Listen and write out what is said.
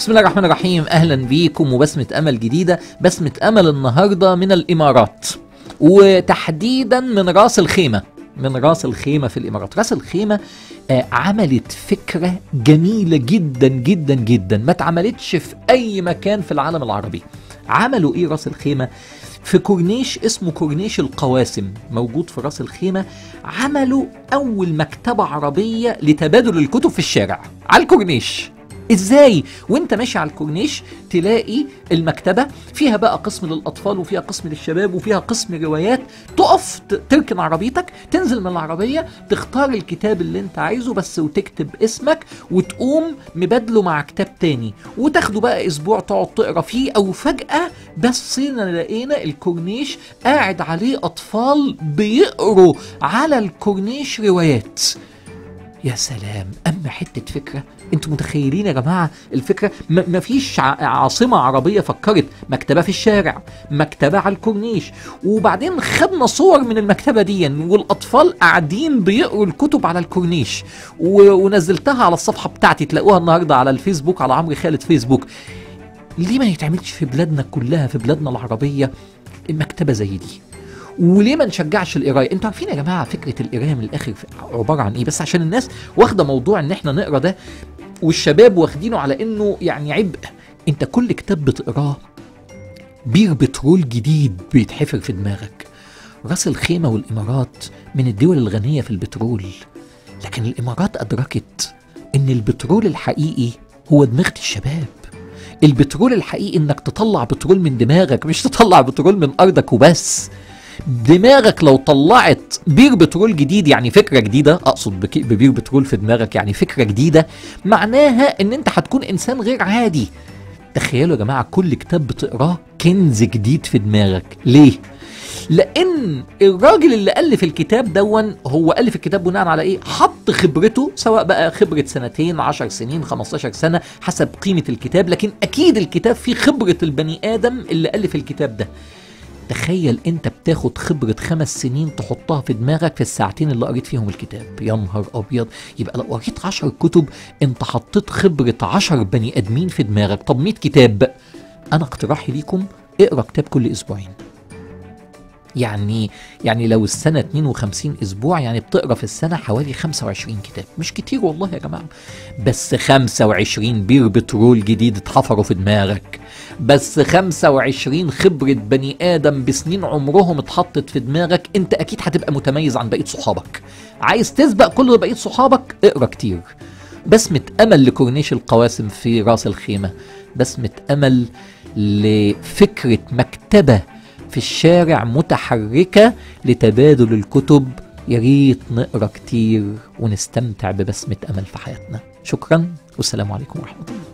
بسم الله الرحمن الرحيم اهلا بيكم وبسمة امل جديدة بسمة امل النهاردة من الامارات وتحديدا من راس الخيمة من راس الخيمة في الامارات راس الخيمة آه عملت فكرة جميلة جدا جدا جدا ما اتعملتش في اي مكان في العالم العربي عملوا ايه راس الخيمة في كورنيش اسمه كورنيش القواسم موجود في راس الخيمة عملوا أول مكتبة عربية لتبادل الكتب في الشارع على الكورنيش ازاي وانت ماشي على الكورنيش تلاقي المكتبة فيها بقى قسم للأطفال وفيها قسم للشباب وفيها قسم روايات تقف ت- تركن عربيتك تنزل من العربية تختار الكتاب اللي انت عايزه بس وتكتب اسمك وتقوم مبادله مع كتاب تاني وتاخده بقى اسبوع تقعد تقرا فيه او فجأة بصينا لقينا الكورنيش قاعد عليه اطفال بيقروا على الكورنيش روايات يا سلام اما حته فكره انتوا متخيلين يا جماعه الفكره م- مفيش ع- عاصمه عربيه فكرت مكتبه في الشارع مكتبه على الكورنيش وبعدين خدنا صور من المكتبه دي والاطفال قاعدين بيقروا الكتب على الكورنيش و- ونزلتها على الصفحه بتاعتي تلاقوها النهارده على الفيسبوك على عمرو خالد فيسبوك ليه ما يتعملش في بلادنا كلها في بلادنا العربيه مكتبه زي دي وليه ما نشجعش القرايه انتوا عارفين يا جماعه فكره القرايه من الاخر عباره عن ايه بس عشان الناس واخده موضوع ان احنا نقرا ده والشباب واخدينه على انه يعني عبء انت كل كتاب بتقراه بير بترول جديد بيتحفر في دماغك راس الخيمه والامارات من الدول الغنيه في البترول لكن الامارات ادركت ان البترول الحقيقي هو دماغ الشباب البترول الحقيقي انك تطلع بترول من دماغك مش تطلع بترول من ارضك وبس دماغك لو طلعت بير بترول جديد يعني فكره جديده اقصد بك- ببير بترول في دماغك يعني فكره جديده معناها ان انت هتكون انسان غير عادي تخيلوا يا جماعه كل كتاب بتقراه كنز جديد في دماغك ليه لان الراجل اللي الف الكتاب دون هو الف الكتاب بناء على ايه حط خبرته سواء بقى خبره سنتين 10 سنين 15 سنه حسب قيمه الكتاب لكن اكيد الكتاب فيه خبره البني ادم اللي الف الكتاب ده تخيل انت بتاخد خبرة خمس سنين تحطها في دماغك في الساعتين اللي قريت فيهم الكتاب يا نهار ابيض يبقى لو قريت عشر كتب انت حطيت خبرة عشر بني ادمين في دماغك طب 100 كتاب انا اقتراحي ليكم اقرا كتاب كل اسبوعين يعني يعني لو السنة 52 أسبوع يعني بتقرا في السنة حوالي 25 كتاب مش كتير والله يا جماعة بس 25 بير بترول جديد اتحفروا في دماغك بس 25 خبرة بني آدم بسنين عمرهم اتحطت في دماغك انت أكيد هتبقى متميز عن بقية صحابك عايز تسبق كل بقية صحابك اقرا كتير بسمة أمل لكورنيش القواسم في راس الخيمة بسمة أمل لفكرة مكتبة في الشارع متحركة لتبادل الكتب يا ريت نقرا كتير ونستمتع ببسمة أمل في حياتنا شكرا والسلام عليكم ورحمة الله